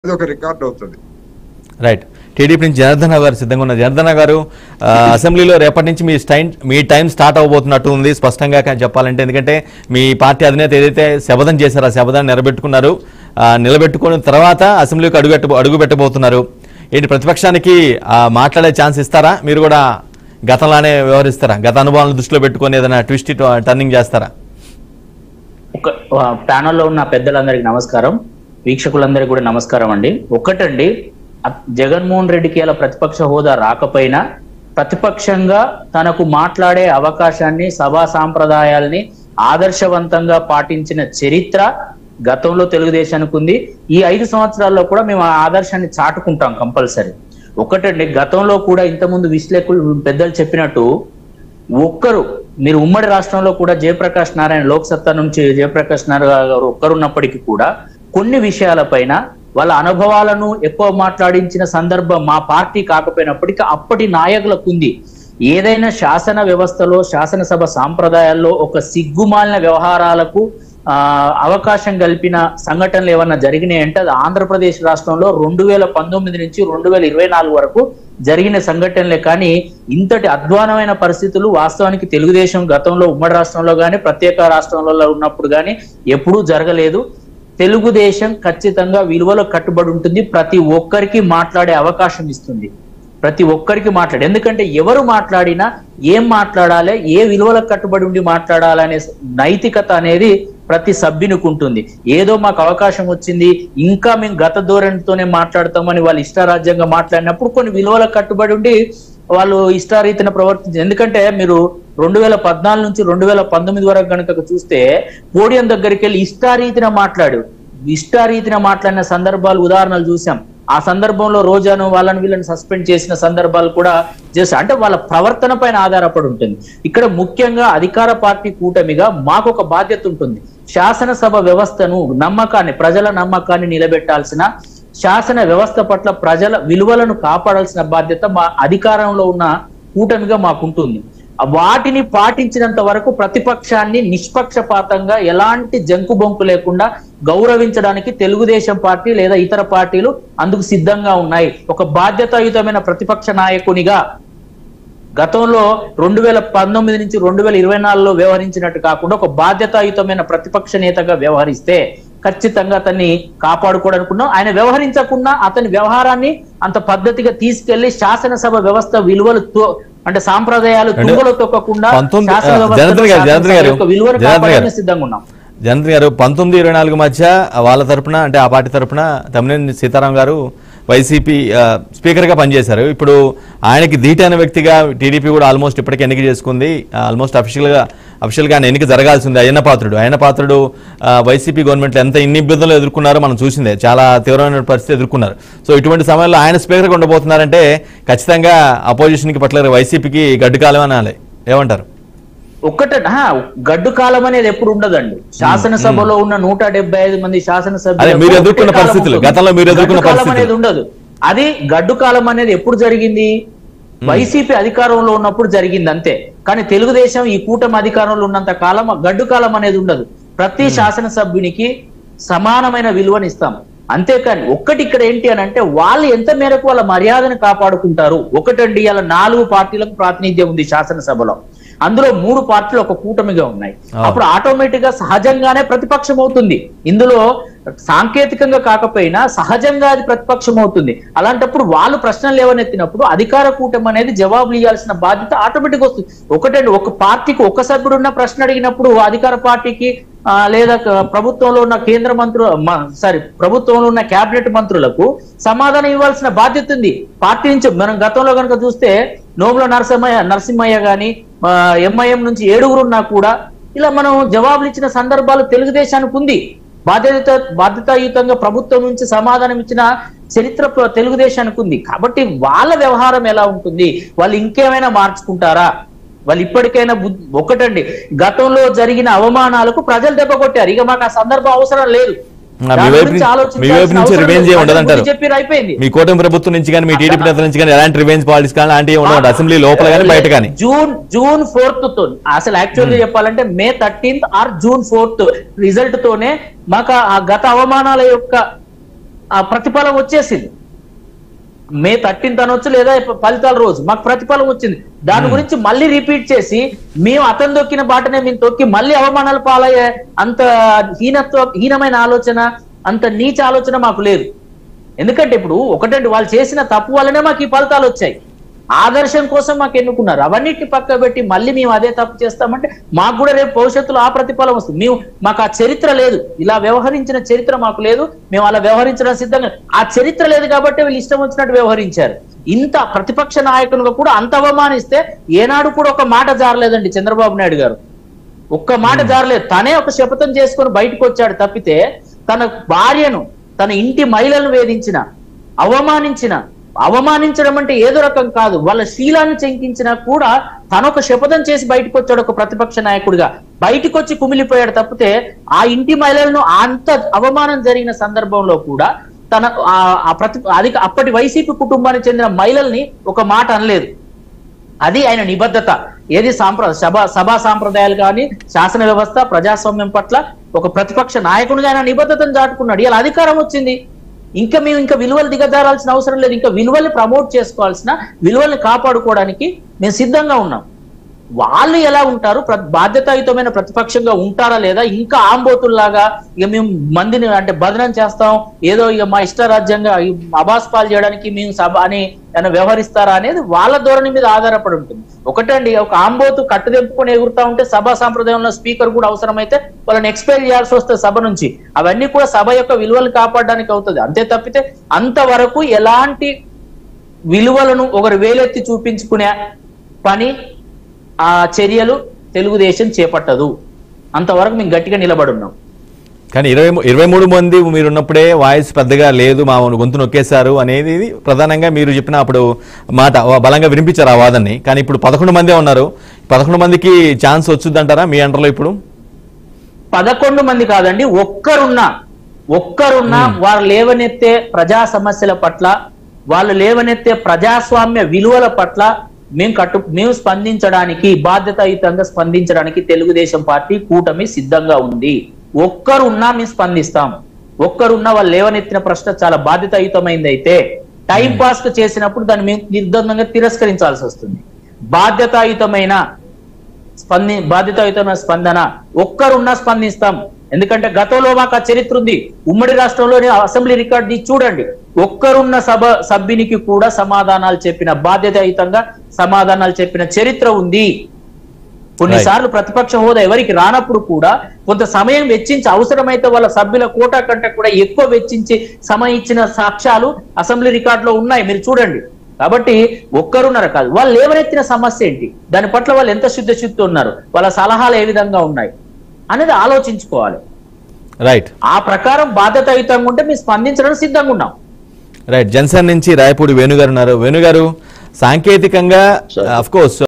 అది ఒక రికార్డ్ అవుతుంది రైట్ టీడీపీ నుంచి జనార్దన గారు సిద్ధంగా ఉన్న జనార్దన గారు ఆ, అసెంబ్లీలో రేపటి నుంచి మీ టైం మీ టైం స్టార్ట్ అవబోతున్నట్టు ఉంది స్పష్టంగా కా- చెప్పాలంటే ఎందుకంటే మీ పార్టీ అధినేత ఏదైతే శపథం చేశారో ఆ శపథాన్ని నిలబెట్టుకున్నారు ఆ, నిలబెట్టుకున్న తర్వాత అసెంబ్లీకి అడుగు అడుగు పెట్టబోతున్నారు ఏంటి ప్రతిపక్షానికి ఆ, మాట్లాడే ఛాన్స్ ఇస్తారా మీరు కూడా గతంలానే వ్యవహరిస్తారా గత అనుభవాలను దృష్టిలో పెట్టుకొని ఏదైనా ట్విస్ట్ టర్నింగ్ చేస్తారా ఒక ఆ, ప్యానెల్లో ఉన్న పెద్దలందరికీ నమస్కారం వీక్షకులందరికీ కూడా నమస్కారం అండి ఒక్కటండి అ- జగన్మోహన్ రెడ్డికి ఇలా ప్రతిపక్ష హోదా రాకపోయినా ప్రతిపక్షంగా తనకు మాట్లాడే అవకాశాన్ని సభా సాంప్రదాయాల్ని ఆదర్శవంతంగా పాటించిన చరిత్ర గతంలో తెలుగుదేశానికి ఉంది ఈ ఐదు సంవత్సరాల్లో కూడా మేము ఆ ఆదర్శాన్ని చాటుకుంటాం కంపల్సరీ ఒకటండి గతంలో కూడా ఇంతకుముందు విశ్లేషకులు పెద్దలు చెప్పినట్టు ఒక్కరు మీరు ఉమ్మడి రాష్ట్రంలో కూడా జయప్రకాష్ నారాయణ లోక్సత్తా నుంచి జయప్రకాష్ నారాయణ గారు ఒక్కరున్నప్పటికీ కూడా కొన్ని విషయాలపైన వాళ్ళ అనుభవాలను ఎక్కువ మాట్లాడించిన సందర్భం మా పార్టీ కాకపోయినప్పటికీ అప్పటి నాయకులకు ఉంది ఏదైనా శాసన వ్యవస్థలో శాసనసభ సాంప్రదాయాల్లో ఒక సిగ్గుమాలిన వ్యవహారాలకు ఆ అవకాశం కల్పిన సంఘటనలు ఏమన్నా జరిగినాయి అంటే అది ఆంధ్రప్రదేశ్ రాష్ట్రంలో రెండు వేల పంతొమ్మిది నుంచి రెండు వేల ఇరవై నాలుగు వరకు జరిగిన సంఘటనలే కానీ ఇంతటి అధ్వానమైన పరిస్థితులు వాస్తవానికి తెలుగుదేశం గతంలో ఉమ్మడి రాష్ట్రంలో కానీ ప్రత్యేక రాష్ట్రంలో ఉన్నప్పుడు కానీ ఎప్పుడూ జరగలేదు తెలుగుదేశం ఖచ్చితంగా విలువలో కట్టుబడి ఉంటుంది ప్రతి ఒక్కరికి మాట్లాడే అవకాశం ఇస్తుంది ప్రతి ఒక్కరికి మాట్లాడే ఎందుకంటే ఎవరు మాట్లాడినా ఏం మాట్లాడాలి ఏ విలువలకు కట్టుబడి ఉండి మాట్లాడాలనే నైతికత అనేది ప్రతి సభ్యునికి ఉంటుంది ఏదో మాకు అవకాశం వచ్చింది ఇంకా మేము గత ధోరణితోనే మాట్లాడతామని వాళ్ళు ఇష్టారాజ్యంగా మాట్లాడినప్పుడు కొన్ని విలువలకు కట్టుబడి ఉండి వాళ్ళు ఇష్టారీతిన ప్రవర్తించి ఎందుకంటే మీరు రెండు వేల పద్నాలుగు నుంచి రెండు వేల పంతొమ్మిది వరకు కనుక చూస్తే పోడియం దగ్గరికి వెళ్ళి ఇష్టారీతిన మాట్లాడు ఇష్టారీతిన మాట్లాడిన సందర్భాలు ఉదాహరణలు చూసాం ఆ సందర్భంలో రోజాను వాళ్ళని వీళ్ళని సస్పెండ్ చేసిన సందర్భాలు కూడా చేస్తారు అంటే వాళ్ళ ప్రవర్తన పైన ఆధారపడి ఉంటుంది ఇక్కడ ముఖ్యంగా అధికార పార్టీ కూటమిగా మాకు ఒక బాధ్యత ఉంటుంది శాసనసభ వ్యవస్థను నమ్మకాన్ని ప్రజల నమ్మకాన్ని నిలబెట్టాల్సిన శాసన వ్యవస్థ పట్ల ప్రజల విలువలను కాపాడాల్సిన బాధ్యత మా అధికారంలో ఉన్న కూటమిగా మాకుంటుంది వాటిని పాటించినంత వరకు ప్రతిపక్షాన్ని నిష్పక్షపాతంగా ఎలాంటి జంకు బొంకు లేకుండా గౌరవించడానికి తెలుగుదేశం పార్టీ లేదా ఇతర పార్టీలు అందుకు సిద్ధంగా ఉన్నాయి ఒక బాధ్యతాయుతమైన ప్రతిపక్ష నాయకునిగా గతంలో రెండు వేల పంతొమ్మిది నుంచి రెండు వేల ఇరవై నాలుగులో వ్యవహరించినట్టు కాకుండా ఒక బాధ్యతాయుతమైన ప్రతిపక్ష నేతగా వ్యవహరిస్తే ఖచ్చితంగా అతన్ని కాపాడుకోవడానుకున్నాం ఆయన వ్యవహరించకుండా అతని వ్యవహారాన్ని అంత పద్ధతిగా తీసుకెళ్లి శాసనసభ వ్యవస్థ విలువలు తో- అంటే సాంప్రదాయాలు రెండు- తుంగలో తొక్కకుండా పంతొమ్మిది- శాసన వ్యవస్థను, జనార్దన్ గారు, జనార్దన్ శాసనసభ గారు, యొక్క విలువను జనార్దన్ గారు. కాపాడడానికి సిద్ధంగా ఉన్నాం జనంత్ గారు పంతొమ్మిది ఇరవై నాలుగు మధ్య వాళ్ళ తరపున అంటే ఆ పార్టీ తరపున తమ్మినేని సీతారాం గారు వైసీపీ ఆ, స్పీకర్గా పనిచేశారు ఇప్పుడు ఆయనకి ధీటైన వ్యక్తిగా టీడీపీ కూడా ఆల్మోస్ట్ ఇప్పటికే ఎన్నిక చేసుకుంది ఆల్మోస్ట్ అఫీషియల్గా అఫీషియల్గా ఆయన ఎన్నిక జరగాల్సింది అయ్యన్న పాత్రుడు అయ్యన్న పాత్రుడు ఆ, వైసీపీ గవర్నమెంట్లో ఎంత ఇన్ని ఇబ్బందులు ఎదుర్కొన్నారో మనం చూసిందే చాలా తీవ్రమైన పరిస్థితి ఎదుర్కొన్నారు సో ఇటువంటి సమయంలో ఆయన స్పీకర్గా ఉండబోతున్నారంటే ఖచ్చితంగా అపోజిషన్కి పట్ల వైసీపీకి గడ్డు కాలం అనాలి ఏమంటారు ఒక్కట ఆహా, గడ్డు కాలం అనేది ఎప్పుడు ఉండదండి శాసనసభలో ఉన్న నూట డెబ్బై ఐదు మంది అదే శాసనసభ్యులకు మీరు ఎదుర్కొన్న ఒకటే కాలం పరిస్థితులు, ఉంటుంది. గతంలో మీరు ఎదుర్కొన్న గడ్డు కాలం పరిస్థితులు. అనేది ఉండదు అది గడ్డు కాలం అనేది ఎప్పుడు జరిగింది వైసీపీ అధికారంలో ఉన్నప్పుడు జరిగింది అంతే కానీ తెలుగుదేశం ఈ కూటమి అధికారంలో ఉన్నంత కాలం ఆ గడ్డు కాలం అనేది ఉండదు ప్రతి శాసనసభ్యునికి సమానమైన విలువని ఇస్తాం అంతేకాని ఒక్కటి ఇక్కడ ఏంటి అని అంటే వాళ్ళు ఎంత మేరకు వాళ్ళ మర్యాదను కాపాడుకుంటారు ఒకటండి ఇలా నాలుగు పార్టీలకు ప్రాతినిధ్యం ఉంది శాసనసభలో అందులో మూడు పార్టీలు ఒక కూటమిగా ఉన్నాయి ఆ. అప్పుడు ఆటోమేటిక్ గా సహజంగానే ప్రతిపక్షం అవుతుంది ఇందులో సాంకేతికంగా కాకపోయినా సహజంగా అది ప్రతిపక్షం అవుతుంది అలాంటప్పుడు వాళ్ళు ప్రశ్నలు లేవనెత్తినప్పుడు అధికార కూటమి అనేది జవాబులు ఇవ్వాల్సిన బాధ్యత ఆటోమేటిక్ వస్తుంది ఒకటండి ఒక పార్టీకి ఒక సభ్యుడు ఉన్న ప్రశ్న అడిగినప్పుడు అధికార పార్టీకి ఆ, లేదా క- ప్రభుత్వంలో ఉన్న కేంద్ర మంత్రు సారీ ప్రభుత్వంలో ఉన్న కేబినెట్ మంత్రులకు సమాధానం ఇవ్వాల్సిన బాధ్యత ఉంది పార్టీ నుంచి మనం గతంలో కనుక చూస్తే నోముల నరసింహయ్య నరసింహయ్య గాని ఎంఐఎం నుంచి ఏడుగురు ఉన్నా కూడా ఇలా మనం జవాబులు ఇచ్చిన సందర్భాలు తెలుగుదేశానికి ఉంది బాధ్యత బాధ్యతాయుతంగా ప్రభుత్వం నుంచి సమాధానం ఇచ్చిన చరిత్ర ప్ర- తెలుగుదేశానికి ఉంది కాబట్టి వాళ్ళ వ్యవహారం ఎలా ఉంటుంది వాళ్ళు ఇంకేమైనా మార్చుకుంటారా వాళ్ళు ఇప్పటికైనా బుద్ధి ఒకటండి గతంలో జరిగిన అవమానాలకు ప్రజలు దెబ్బ కొట్టారు ఇక మాకు ఆ సందర్భం అవసరం లేదు మీ దాని వైపు గురించి నుంచి- ఆలోచించాల్సిన మీ వైపు నుంచి అవసరం రివెంజ్ లేదు. ఏమి ఉండదంటారు బుద్ధి చెప్పిర్రు అయిపోయింది మీ కూటమి ప్రభుత్వం నుంచి కానీ మీ టీడీపీ నేతల నుంచి కానీ ఎలాంటి రివెంజ్ పాలిటిక్స్ కానీ అలాంటివి ఉండవు అసెంబ్లీ లోపల కానీ బయట కానీ జూన్ జూన్ ఫోర్త్ తో అసలు యాక్చువల్లీ చెప్పాలంటే May thirteenth or June fourth result తోనే మాకు ఆ గత అవమానాల యొక్క ఆ ప్రతిఫలం వచ్చేసింది మే థర్టీన్త్ అనొచ్చు లేదా ఫలితాల రోజు మాకు ప్రతిఫలం వచ్చింది దాని గురించి మళ్ళీ రిపీట్ చేసి మేము అతను తొక్కిన బాటనే మేము తొక్కి మళ్ళీ అవమానాలు పాలయ్యే అంత హీనత్వ హీనమైన ఆలోచన అంత నీచ ఆలోచన మాకు లేదు ఎందుకంటే ఇప్పుడు ఒకటండి వాళ్ళు చేసిన తప్పు వల్లనే మాకు ఈ ఫలితాలు వచ్చాయి ఆదర్శం కోసం మాకు ఎన్నుకున్నారు అవన్నిటిని పక్క పెట్టి మళ్ళీ మేము అదే తప్పు చేస్తామంటే మాకు కూడా రేపు భవిష్యత్తులో ఆ ప్రతిఫలం వస్తుంది మేము మాకు ఆ చరిత్ర లేదు ఇలా వ్యవహరించిన చరిత్ర మాకు లేదు మేము అలా వ్యవహరించడం సిద్ధంగా ఆ చరిత్ర లేదు కాబట్టి వీళ్ళు ఇష్టం వచ్చినట్టు వ్యవహరించారు ఇంత ప్రతిపక్ష నాయకులుగా కూడా అంత అవమానిస్తే ఏనాడు కూడా ఒక మాట జారలేదండి చంద్రబాబు నాయుడు గారు ఒక్క మాట జారలేదు తనే ఒక శపథం చేసుకొని బయటకు వచ్చాడు తప్పితే తన భార్యను తన ఇంటి మహిళలను వేధించిన అవమానించిన అవమానించడం అంటే ఏదో రకం కాదు వాళ్ళ శీలాన్ని చెంకించినా కూడా తను ఒక శపథం చేసి బయటకు వచ్చాడు ఒక ప్రతిపక్ష నాయకుడిగా బయటకు వచ్చి కుమిలిపోయాడు తప్పితే ఆ ఇంటి మహిళలను అంత అవమానం జరిగిన సందర్భంలో కూడా తన ఆ- ఆ ప్రతి అది అప్పటి వైసీపీ కుటుంబానికి చెందిన మహిళల్ని ఒక మాట అనలేదు అది ఆయన నిబద్ధత ఏది సాంప్ర సభ సభా సాంప్రదాయాలు కానీ శాసన వ్యవస్థ ప్రజాస్వామ్యం పట్ల ఒక ప్రతిపక్ష నాయకునిగా ఆయన నిబద్ధతను చాటుకున్నాడు ఇలా అధికారం వచ్చింది ఇంకా మేము ఇంకా విలువలు దిగజారాల్సిన అవసరం లేదు ఇంకా విలువల్ని ప్రమోట్ చేసుకోవాల్సిన విలువల్ని కాపాడుకోవడానికి మేము సిద్ధంగా ఉన్నాం వాళ్ళు ఎలా ఉంటారు ప్ర- బాధ్యతాయుతమైన ప్రతిపక్షంగా ఉంటారా లేదా ఇంకా ఆంబోతుల్లాగా ఇక మేము మందిని అంటే బదనం చేస్తాం ఏదో ఇక మా ఇష్టరాజ్యంగా ఈ అబాస్ పాలు చేయడానికి మేము సభ అని ఏమైనా వ్యవహరిస్తారా అనేది వాళ్ళ ధోరణి మీద ఆధారపడి ఉంటుంది ఒకటండి ఒక ఆంబోతు కట్టుదెంపుకొని ఎగురుతా ఉంటే సభా సాంప్రదాయంలో స్పీకర్ కూడా అవసరమైతే వాళ్ళని ఎక్స్పైర్ చేయాల్సి వస్తుంది సభ నుంచి అవన్నీ కూడా సభ యొక్క విలువలు కాపాడడానికి అవుతుంది అంతే తప్పితే అంతవరకు ఎలాంటి విలువలను ఒకరు వేలెత్తి చూపించుకునే పని ఆ చర్యలు తెలుగుదేశం చేపట్టదు అంతవరకు మేము గట్టిగా నిలబడి ఉన్నాం కానీ ఇరవై మూ- ఇరవై మూడు మంది మీరు ఉన్నప్పుడే వాయిస్ పెద్దగా లేదు మా గొంతు నొక్కేశారు అనేది ప్రధానంగా మీరు చెప్పిన అప్పుడు మాట బలంగా వినిపించారు ఆ వాదన్ని కానీ ఇప్పుడు పదకొండు మందే ఉన్నారు పదకొండు మందికి ఛాన్స్ వచ్చుద్దంటారా మీ అండర్లో ఇప్పుడు పదకొండు మంది కాదండి ఒక్కరున్నా ఒక్కరున్నా వారు లేవనెత్తే ప్రజా సమస్యల పట్ల వాళ్ళు లేవనెత్తే ప్రజాస్వామ్య విలువల పట్ల మేము కట్టు మేము స్పందించడానికి బాధ్యతాయుతంగా స్పందించడానికి తెలుగుదేశం పార్టీ కూటమి సిద్ధంగా ఉంది ఒక్కరున్నా మేము స్పందిస్తాం ఒక్కరున్నా వాళ్ళు లేవనెత్తిన ప్రశ్న చాలా బాధ్యతాయుతమైంది అయితే టైం పాస్ చేసినప్పుడు దాన్ని మేము నిర్బంధంగా తిరస్కరించాల్సి వస్తుంది బాధ్యతాయుతమైన స్పంది బాధ్యతాయుతమైన స్పందన ఒక్కరున్నా స్పందిస్తాం ఎందుకంటే గతంలో మాకు ఆ చరిత్ర ఉంది ఉమ్మడి రాష్ట్రంలోని అసెంబ్లీ రికార్డు తీసి చూడండి ఒక్కరున్న సభ సభ్యునికి కూడా సమాధానాలు చెప్పిన బాధ్యతాయుతంగా సమాధానాలు చెప్పిన చరిత్ర ఉంది కొన్నిసార్లు ప్రతిపక్ష హోదా ఎవరికి రానప్పుడు కూడా కొంత సమయం వెచ్చించి అవసరమైతే వాళ్ళ సభ్యుల కోటా కంటే కూడా ఎక్కువ వెచ్చించి సమయం ఇచ్చిన సాక్ష్యాలు అసెంబ్లీ రికార్డులో ఉన్నాయి మీరు చూడండి కాబట్టి ఒక్కరున్నారు కాదు వాళ్ళు లేవనెత్తిన సమస్య ఏంటి దాని పట్ల వాళ్ళు ఎంత శుద్ధశుద్ధి ఉన్నారు వాళ్ళ సలహాలు ఏ విధంగా ఉన్నాయి అనేది ఆలోచించుకోవాలి రైట్ ఆ ప్రకారం బాధ్యతాయుతంగా ఉంటే మేము స్పందించడానికి సిద్ధంగా ఉన్నాం రైట్ జన్సన్ నుంచి రాయపూడి వేణుగారు ఉన్నారు వేణుగారు సాంకేతికంగా అఫ్ కోర్స్